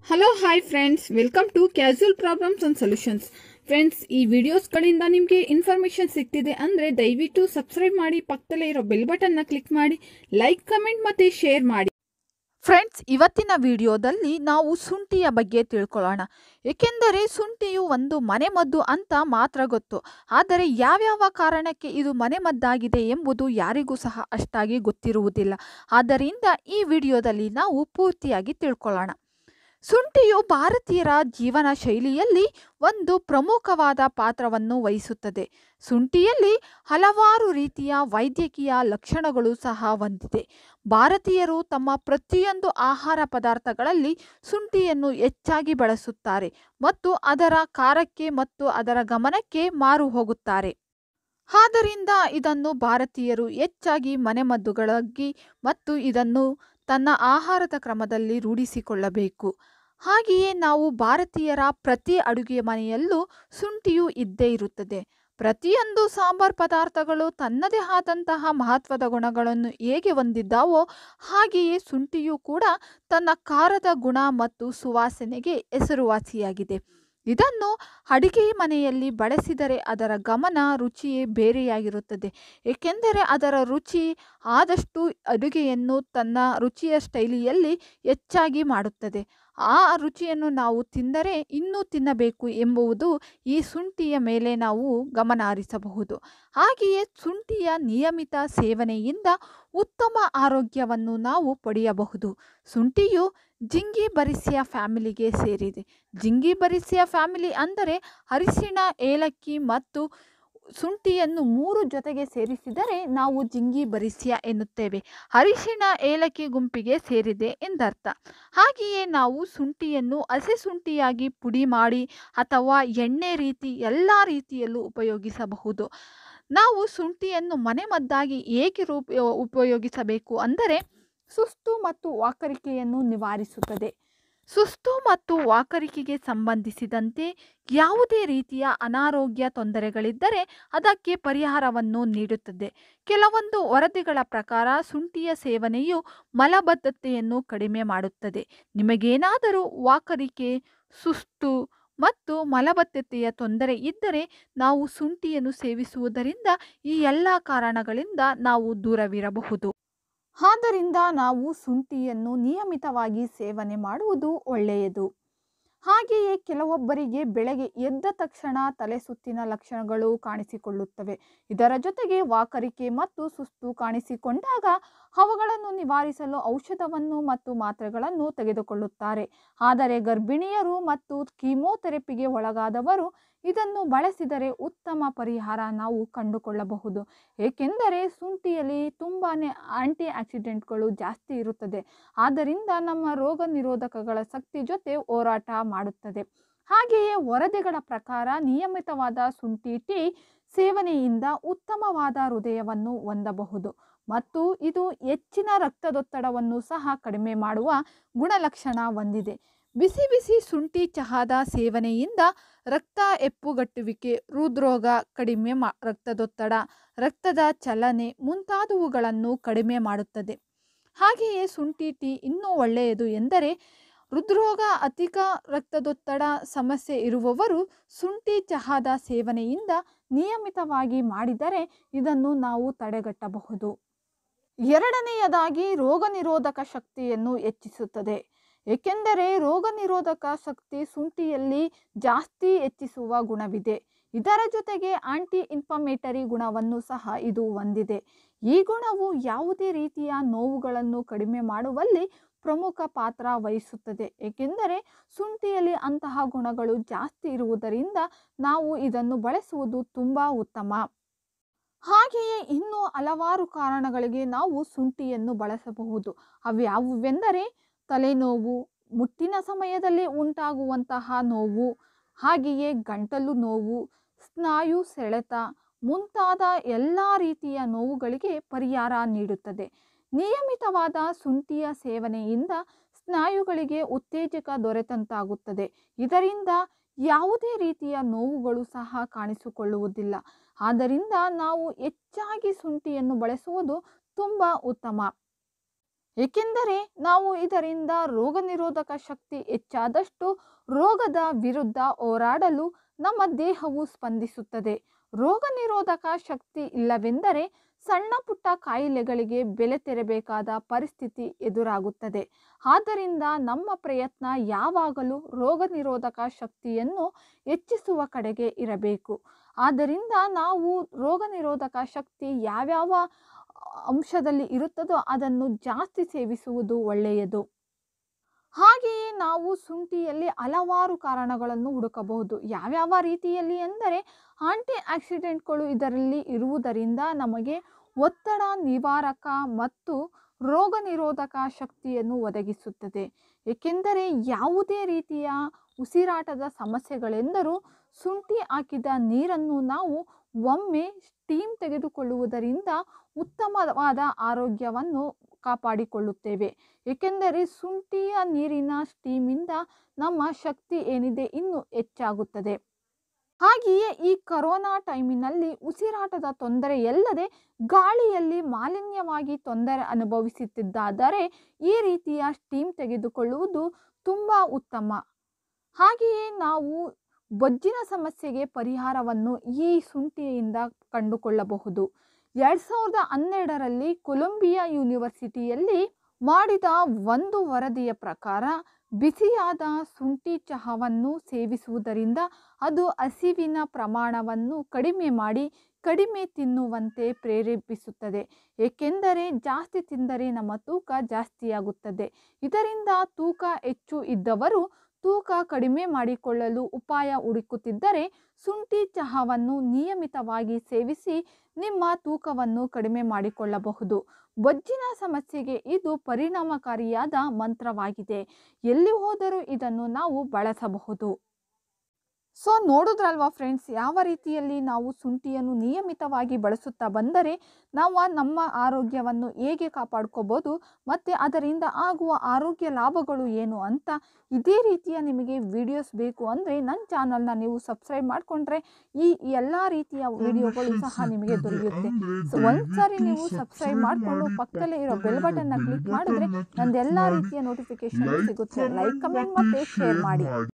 hello hi friends welcome to casual problems and solutions friends ಈ ವಿಡಿಯೋಸ್ಗಳಿಂದ ನಿಮಗೆ information ಸಿಗ್ತಿದೆ ಅಂದರೆ ದಯವಿಟ್ಟು ಸಬ್ಸ್ಕ್ರೈಬ್ ಮಾಡಿ ಪಕ್ಕದಲ್ಲೇ ಇರೋ ಬೆಲ್ ಬಟನ್ನ ಕ್ಲಿಕ್ ಮಾಡಿ ಲೈಕ್ ಕಮೆಂಟ್ ಮತ್ತು ಶೇರ್ ಮಾಡಿ ಫ್ರೆಂಡ್ಸ್ ಇವತ್ತಿನ ವಿಡಿಯೋದಲ್ಲಿ ನಾವು ಶುಂಠಿಯ ಬಗ್ಗೆ ತಿಳ್ಕೊಳ್ಳೋಣ ಏಕೆಂದರೆ ಶುಂಠಿಯು ಒಂದು ಮನೆಮದ್ದು ಅಂತ ಮಾತ್ರ ಗೊತ್ತು ಆದರೆ ಯಾವ್ಯಾವ ಕಾರಣಕ್ಕೆ ಇದು ಮನೆಮದ್ದಾಗಿದೆ ಎಂಬುದು ಯಾರಿಗೂ ಸಹ ಅಷ್ಟಾಗಿ ಗೊತ್ತಿರುವುದಿಲ್ಲ ಆದ್ದರಿಂದ ಈ ವಿಡಿಯೋದಲ್ಲಿ ನಾವು ಪೂರ್ತಿಯಾಗಿ ತಿಳ್ಕೊಳ್ಳೋಣ ಶುಂಠಿಯು ಭಾರತೀಯರ ಜೀವನ ಶೈಲಿಯಲ್ಲಿ ಒಂದು ಪ್ರಮುಖವಾದ ಪಾತ್ರವನ್ನು ವಹಿಸುತ್ತದೆ ಶುಂಠಿಯಲ್ಲಿ ಹಲವಾರು ರೀತಿಯ ವೈದ್ಯಕೀಯ ಲಕ್ಷಣಗಳು ಸಹ ಹೊಂದಿದೆ ಭಾರತೀಯರು ತಮ್ಮ ಪ್ರತಿಯೊಂದು ಆಹಾರ ಪದಾರ್ಥಗಳಲ್ಲಿ ಶುಂಠಿಯನ್ನು ಹೆಚ್ಚಾಗಿ ಬಳಸುತ್ತಾರೆ ಮತ್ತು ಅದರ ಖಾರಕ್ಕೆ ಮತ್ತು ಅದರ ಗಮನಕ್ಕೆ ಮಾರು ಹೋಗುತ್ತಾರೆ ಆದ್ದರಿಂದ ಇದನ್ನು ಭಾರತೀಯರು ಹೆಚ್ಚಾಗಿ ಮನೆಮದ್ದುಗಳಾಗಿ ಮತ್ತು ಇದನ್ನು ತನ್ನ ಆಹಾರದ ಕ್ರಮದಲ್ಲಿ ರೂಢಿಸಿಕೊಳ್ಳಬೇಕು ಹಾಗೆಯೇ ನಾವು ಭಾರತೀಯರ ಪ್ರತಿ ಅಡುಗೆ ಮನೆಯಲ್ಲೂ ಶುಂಠಿಯು ಇದ್ದೇ ಇರುತ್ತದೆ ಪ್ರತಿಯೊಂದು ಸಾಂಬಾರ್ ಪದಾರ್ಥಗಳು ತನ್ನದೇ ಆದಂತಹ ಮಹತ್ವದ ಗುಣಗಳನ್ನು ಹೇಗೆ ಹೊಂದಿದ್ದಾವೋ ಹಾಗೆಯೇ ಶುಂಠಿಯು ಕೂಡ ತನ್ನ ಖಾರದ ಗುಣ ಮತ್ತು ಸುವಾಸನೆಗೆ ಹೆಸರುವಾಸಿಯಾಗಿದೆ ಇದನ್ನು ಅಡಿಗೆ ಮನೆಯಲ್ಲಿ ಬಳಸಿದರೆ ಅದರ ಗಮನ ರುಚಿಯೇ ಬೇರೆಯಾಗಿರುತ್ತದೆ ಏಕೆಂದರೆ ಅದರ ರುಚಿ ಆದಷ್ಟು ಅಡುಗೆಯನ್ನು ತನ್ನ ರುಚಿಯ ಸ್ಟೈಲಿಯಲ್ಲಿ ಹೆಚ್ಚಾಗಿ ಮಾಡುತ್ತದೆ ಆ ರುಚಿಯನ್ನು ನಾವು ತಿಂದರೆ ಇನ್ನೂ ತಿನ್ನಬೇಕು ಎಂಬುವುದು ಈ ಶುಂಠಿಯ ಮೇಲೆ ನಾವು ಗಮನ ಹರಿಸಬಹುದು ಹಾಗೆಯೇ ಶುಂಠಿಯ ನಿಯಮಿತ ಸೇವನೆಯಿಂದ ಉತ್ತಮ ಆರೋಗ್ಯವನ್ನು ನಾವು ಪಡೆಯಬಹುದು ಶುಂಠಿಯು ಜಿಂಗಿ ಬರಿಸಿಯ ಫ್ಯಾಮಿಲಿಗೆ ಸೇರಿದೆ ಜಿಂಗಿ ಬರಿಸಿಯ ಫ್ಯಾಮಿಲಿ ಅಂದರೆ ಅರಿಶಿಣ ಏಲಕ್ಕಿ ಮತ್ತು ಶುಂಠಿಯನ್ನು ಮೂರು ಜೊತೆಗೆ ಸೇರಿಸಿದರೆ ನಾವು ಜಿಂಗಿ ಬರಿಸಿಯ ಎನ್ನುತ್ತೇವೆ ಅರಿಶಿಣ ಏಲಕ್ಕಿ ಗುಂಪಿಗೆ ಸೇರಿದೆ ಎಂದರ್ಥ ಹಾಗೆಯೇ ನಾವು ಶುಂಠಿಯನ್ನು ಹಸೆ ಶುಂಠಿಯಾಗಿ ಪುಡಿ ಮಾಡಿ ಅಥವಾ ಎಣ್ಣೆ ರೀತಿ ಎಲ್ಲ ರೀತಿಯಲ್ಲೂ ಉಪಯೋಗಿಸಬಹುದು ನಾವು ಶುಂಠಿಯನ್ನು ಮನೆಮದ್ದಾಗಿ ಏಕೆ ರೂಪ ಉಪಯೋಗಿಸಬೇಕು ಅಂದರೆ ಸುಸ್ತು ಮತ್ತು ವಾಕರಿಕೆಯನ್ನು ನಿವಾರಿಸುತ್ತದೆ ಸುಸ್ತು ಮತ್ತು ವಾಕರಿಕೆಗೆ ಸಂಬಂಧಿಸಿದಂತೆ ಯಾವುದೇ ರೀತಿಯ ಅನಾರೋಗ್ಯ ತೊಂದರೆಗಳಿದ್ದರೆ ಅದಕ್ಕೆ ಪರಿಹಾರವನ್ನು ನೀಡುತ್ತದೆ ಕೆಲವೊಂದು ವರದಿಗಳ ಪ್ರಕಾರ ಶುಂಠಿಯ ಸೇವನೆಯು ಮಲಬದ್ಧತೆಯನ್ನು ಕಡಿಮೆ ಮಾಡುತ್ತದೆ ನಿಮಗೇನಾದರೂ ವಾಕರಿಕೆ ಸುಸ್ತು ಮತ್ತು ಮಲಬದ್ಧತೆಯ ತೊಂದರೆ ಇದ್ದರೆ ನಾವು ಶುಂಠಿಯನ್ನು ಸೇವಿಸುವುದರಿಂದ ಈ ಎಲ್ಲ ಕಾರಣಗಳಿಂದ ನಾವು ದೂರವಿರಬಹುದು ಆದ್ದರಿಂದ ನಾವು ಶುಂಠಿಯನ್ನು ನಿಯಮಿತವಾಗಿ ಸೇವನೆ ಮಾಡುವುದು ಒಳ್ಳೆಯದು ಹಾಗೆಯೇ ಕೆಲವೊಬ್ಬರಿಗೆ ಬೆಳಗ್ಗೆ ಎದ್ದ ತಕ್ಷಣ ತಲೆ ಸುತ್ತಿನ ಲಕ್ಷಣಗಳು ಕಾಣಿಸಿಕೊಳ್ಳುತ್ತವೆ ಇದರ ಜೊತೆಗೆ ವಾಕರಿಕೆ ಮತ್ತು ಸುಸ್ತು ಕಾಣಿಸಿಕೊಂಡಾಗ ಅವುಗಳನ್ನು ನಿವಾರಿಸಲು ಔಷಧವನ್ನು ಮತ್ತು ಮಾತ್ರೆಗಳನ್ನು ತೆಗೆದುಕೊಳ್ಳುತ್ತಾರೆ ಆದರೆ ಗರ್ಭಿಣಿಯರು ಮತ್ತು ಕೀಮೋಥೆರಪಿಗೆ ಒಳಗಾದವರು ಇದನ್ನು ಬಳಸಿದರೆ ಉತ್ತಮ ಪರಿಹಾರ ನಾವು ಕಂಡುಕೊಳ್ಳಬಹುದು ಏಕೆಂದರೆ ಶುಂಠಿಯಲ್ಲಿ ತುಂಬಾ ಆಂಟಿ ಆಕ್ಸಿಡೆಂಟ್ಗಳು ಜಾಸ್ತಿ ಇರುತ್ತದೆ ಆದ್ದರಿಂದ ನಮ್ಮ ರೋಗ ನಿರೋಧಕಗಳ ಶಕ್ತಿ ಜೊತೆ ಹೋರಾಟ ಮಾಡುತ್ತದೆ ಹಾಗೆಯೇ ವರದಿಗಳ ಪ್ರಕಾರ ನಿಯಮಿತವಾದ ಶುಂಠಿ ಟೀ ಸೇವನೆಯಿಂದ ಉತ್ತಮವಾದ ಹೃದಯವನ್ನು ಹೊಂದಬಹುದು ಮತ್ತು ಇದು ಹೆಚ್ಚಿನ ರಕ್ತದೊತ್ತಡವನ್ನು ಸಹ ಕಡಿಮೆ ಮಾಡುವ ಗುಣಲಕ್ಷಣ ಹೊಂದಿದೆ ಬಿಸಿ ಬಿಸಿ ಶುಂಠಿ ಚಹಾದ ಸೇವನೆಯಿಂದ ರಕ್ತ ಹೆಪ್ಪುಗಟ್ಟುವಿಕೆ ಹೃದ್ರೋಗ ಕಡಿಮೆ ಮಾ ರಕ್ತದೊತ್ತಡ ರಕ್ತದ ಚಲನೆ ಮುಂತಾದವುಗಳನ್ನು ಕಡಿಮೆ ಮಾಡುತ್ತದೆ ಹಾಗೆಯೇ ಶುಂಠಿ ಟೀ ಇನ್ನೂ ಒಳ್ಳೆಯದು ಎಂದರೆ ಹೃದ್ರೋಗ ಅಧಿಕ ರಕ್ತದೊತ್ತಡ ಸಮಸ್ಯೆ ಇರುವವರು ಶುಂಠಿ ಚಹಾದ ಸೇವನೆಯಿಂದ ನಿಯಮಿತವಾಗಿ ಮಾಡಿದರೆ ಇದನ್ನು ನಾವು ತಡೆಗಟ್ಟಬಹುದು ಎರಡನೆಯದಾಗಿ ರೋಗ ನಿರೋಧಕ ಶಕ್ತಿಯನ್ನು ಹೆಚ್ಚಿಸುತ್ತದೆ ಏಕೆಂದರೆ ರೋಗ ನಿರೋಧಕ ಶಕ್ತಿ ಶುಂಠಿಯಲ್ಲಿ ಜಾಸ್ತಿ ಹೆಚ್ಚಿಸುವ ಗುಣವಿದೆ ಇದರ ಜೊತೆಗೆ ಆಂಟಿ ಇನ್ಫಾಮೇಟರಿ ಗುಣವನ್ನು ಸಹ ಇದು ಹೊಂದಿದೆ ಈ ಗುಣವು ಯಾವುದೇ ರೀತಿಯ ನೋವುಗಳನ್ನು ಕಡಿಮೆ ಮಾಡುವಲ್ಲಿ ಪ್ರಮುಖ ಪಾತ್ರ ವಹಿಸುತ್ತದೆ ಏಕೆಂದರೆ ಶುಂಠಿಯಲ್ಲಿ ಅಂತಹ ಗುಣಗಳು ಜಾಸ್ತಿ ಇರುವುದರಿಂದ ನಾವು ಇದನ್ನು ಬಳಸುವುದು ತುಂಬ ಉತ್ತಮ ಹಾಗೆಯೇ ಇನ್ನೂ ಹಲವಾರು ಕಾರಣಗಳಿಗೆ ನಾವು ಶುಂಠಿಯನ್ನು ಬಳಸಬಹುದು ಅವ್ಯಾವುವೆಂದರೆ ತಲೆನೋವು ಮುಟ್ಟಿನ ಸಮಯದಲ್ಲಿ ಉಂಟಾಗುವಂತಹ ನೋವು ಹಾಗೆಯೇ ಗಂಟಲು ನೋವು ಸ್ನಾಯು ಸೆಳೆತ ಮುಂತಾದ ಎಲ್ಲ ರೀತಿಯ ನೋವುಗಳಿಗೆ ಪರಿಹಾರ ನೀಡುತ್ತದೆ ನಿಯಮಿತವಾದ ಶುಂಠಿಯ ಸೇವನೆಯಿಂದ ಸ್ನಾಯುಗಳಿಗೆ ಉತ್ತೇಜಕ ದೊರೆತಂತಾಗುತ್ತದೆ ಇದರಿಂದ ಯಾವುದೇ ರೀತಿಯ ನೋವುಗಳು ಸಹ ಕಾಣಿಸಿಕೊಳ್ಳುವುದಿಲ್ಲ ಆದ್ದರಿಂದ ನಾವು ಹೆಚ್ಚಾಗಿ ಶುಂಠಿಯನ್ನು ಬಳಸುವುದು ತುಂಬ ಉತ್ತಮ ಏಕೆಂದರೆ ನಾವು ಇದರಿಂದ ರೋಗ ನಿರೋಧಕ ಶಕ್ತಿ ಹೆಚ್ಚಾದಷ್ಟು ರೋಗದ ವಿರುದ್ಧ ಹೋರಾಡಲು ನಮ್ಮ ದೇಹವು ಸ್ಪಂದಿಸುತ್ತದೆ ರೋಗ ನಿರೋಧಕ ಶಕ್ತಿ ಇಲ್ಲವೆಂದರೆ ಸಣ್ಣ ಪುಟ್ಟ ಕಾಯಿಲೆಗಳಿಗೆ ಬೆಲೆ ತೆರಬೇಕಾದ ಪರಿಸ್ಥಿತಿ ಎದುರಾಗುತ್ತದೆ ಆದ್ದರಿಂದ ನಮ್ಮ ಪ್ರಯತ್ನ ಯಾವಾಗಲೂ ರೋಗ ನಿರೋಧಕ ಶಕ್ತಿಯನ್ನು ಹೆಚ್ಚಿಸುವ ಕಡೆಗೆ ಇರಬೇಕು ಆದ್ದರಿಂದ ನಾವು ರೋಗ ನಿರೋಧಕ ಶಕ್ತಿ ಯಾವ್ಯಾವ ಅಂಶದಲ್ಲಿ ಇರುತ್ತದೋ ಅದನ್ನು ಜಾಸ್ತಿ ಸೇವಿಸುವುದು ಒಳ್ಳೆಯದು ಹಾಗೆಯೇ ನಾವು ಶುಂಠಿಯಲ್ಲಿ ಹಲವಾರು ಕಾರಣಗಳನ್ನು ಹುಡುಕಬಹುದು ಯಾವ್ಯಾವ ರೀತಿಯಲ್ಲಿ ಎಂದರೆ ಆಂಟಿ ಆಕ್ಸಿಡೆಂಟ್ಗಳು ಇದರಲ್ಲಿ ಇರುವುದರಿಂದ ನಮಗೆ ಒತ್ತಡ ನಿವಾರಕ ಮತ್ತು ರೋಗ ನಿರೋಧಕ ಶಕ್ತಿಯನ್ನು ಒದಗಿಸುತ್ತದೆ ಏಕೆಂದರೆ ಯಾವುದೇ ರೀತಿಯ ಉಸಿರಾಟದ ಸಮಸ್ಯೆಗಳೆಂದರೂ ಶುಂಠಿ ಹಾಕಿದ ನೀರನ್ನು ನಾವು ಒಮ್ಮೆ ಸ್ಟೀಮ್ ತೆಗೆದುಕೊಳ್ಳುವುದರಿಂದ ಉತ್ತಮವಾದ ಆರೋಗ್ಯವನ್ನು ಕಾಪಾಡಿಕೊಳ್ಳುತ್ತೇವೆ ಏಕೆಂದರೆ ಶುಂಠಿಯ ನೀರಿನ ಸ್ಟೀಮಿಂದ ನಮ್ಮ ಶಕ್ತಿ ಏನಿದೆ ಇನ್ನೂ ಹೆಚ್ಚಾಗುತ್ತದೆ ಹಾಗೆಯೇ ಈ ಕರೋನಾ ಟೈಮಿನಲ್ಲಿ ಉಸಿರಾಟದ ತೊಂದರೆ ಎಲ್ಲದೆ ಗಾಳಿಯಲ್ಲಿ ಮಾಲಿನ್ಯವಾಗಿ ತೊಂದರೆ ಅನುಭವಿಸುತ್ತಿದ್ದಾದರೆ ಈ ರೀತಿಯ ಸ್ಟೀಮ್ ತೆಗೆದುಕೊಳ್ಳುವುದು ತುಂಬ ಉತ್ತಮ ಹಾಗೆಯೇ ನಾವು ಬೊಜ್ಜಿನ ಸಮಸ್ಯೆಗೆ ಪರಿಹಾರವನ್ನು ಈ ಶುಂಠಿಯಿಂದ ಕಂಡುಕೊಳ್ಳಬಹುದು ಎರಡು ಸಾವಿರದ ಹನ್ನೆರಡರಲ್ಲಿ ಕೊಲಂಬಿಯಾ ಯೂನಿವರ್ಸಿಟಿಯಲ್ಲಿ ಮಾಡಿದ ಒಂದು ವರದಿಯ ಪ್ರಕಾರ ಬಿಸಿಯಾದ ಶುಂಠಿ ಚಹಾವನ್ನು ಸೇವಿಸುವುದರಿಂದ ಅದು ಹಸಿವಿನ ಪ್ರಮಾಣವನ್ನು ಕಡಿಮೆ ಮಾಡಿ ಕಡಿಮೆ ತಿನ್ನುವಂತೆ ಪ್ರೇರೇಪಿಸುತ್ತದೆ ಏಕೆಂದರೆ ಜಾಸ್ತಿ ತಿಂದರೆ ನಮ್ಮ ತೂಕ ಜಾಸ್ತಿಯಾಗುತ್ತದೆ ಇದರಿಂದ ತೂಕ ಹೆಚ್ಚು ಇದ್ದವರು ತೂಕ ಕಡಿಮೆ ಮಾಡಿಕೊಳ್ಳಲು ಉಪಾಯ ಹುಡುಕುತ್ತಿದ್ದರೆ ಶುಂಠಿ ಚಹಾವನ್ನು ನಿಯಮಿತವಾಗಿ ಸೇವಿಸಿ ನಿಮ್ಮ ತೂಕವನ್ನು ಕಡಿಮೆ ಮಾಡಿಕೊಳ್ಳಬಹುದು ಬೊಜ್ಜಿನ ಸಮಸ್ಯೆಗೆ ಇದು ಪರಿಣಾಮಕಾರಿಯಾದ ಮಂತ್ರವಾಗಿದೆ ಎಲ್ಲಿ ಹೋದರೂ ಇದನ್ನು ನಾವು ಬಳಸಬಹುದು ಸೊ ನೋಡಿದ್ರಲ್ವಾ ಫ್ರೆಂಡ್ಸ್ ಯಾವ ರೀತಿಯಲ್ಲಿ ನಾವು ಶುಂಠಿಯನ್ನು ನಿಯಮಿತವಾಗಿ ಬಳಸುತ್ತಾ ಬಂದರೆ ನಾವು ನಮ್ಮ ಆರೋಗ್ಯವನ್ನು ಹೇಗೆ ಕಾಪಾಡ್ಕೋಬೋದು ಮತ್ತು ಅದರಿಂದ ಆಗುವ ಆರೋಗ್ಯ ಲಾಭಗಳು ಏನು ಅಂತ ಇದೇ ರೀತಿಯ ನಿಮಗೆ ವಿಡಿಯೋಸ್ ಬೇಕು ಅಂದರೆ ನನ್ನ ಚಾನಲ್ನ ನೀವು ಸಬ್ಸ್ಕ್ರೈಬ್ ಮಾಡಿಕೊಂಡ್ರೆ ಈ ಎಲ್ಲ ರೀತಿಯ ವಿಡಿಯೋಗಳು ಸಹ ನಿಮಗೆ ದೊರೆಯುತ್ತೆ ಸೊ ಒಂದ್ಸರಿ ನೀವು ಸಬ್ಸ್ಕ್ರೈಬ್ ಮಾಡಿಕೊಂಡು ಪಕ್ಕದಲ್ಲೇ ಇರೋ ಬೆಲ್ ಬಟನ್ನ ಕ್ಲಿಕ್ ಮಾಡಿದ್ರೆ ನಂದೆಲ್ಲ ರೀತಿಯ ನೋಟಿಫಿಕೇಶನ್ ಸಿಗುತ್ತೆ ಲೈಕ್ ಕಮೆಂಟ್ ಮತ್ತು ಶೇರ್ ಮಾಡಿ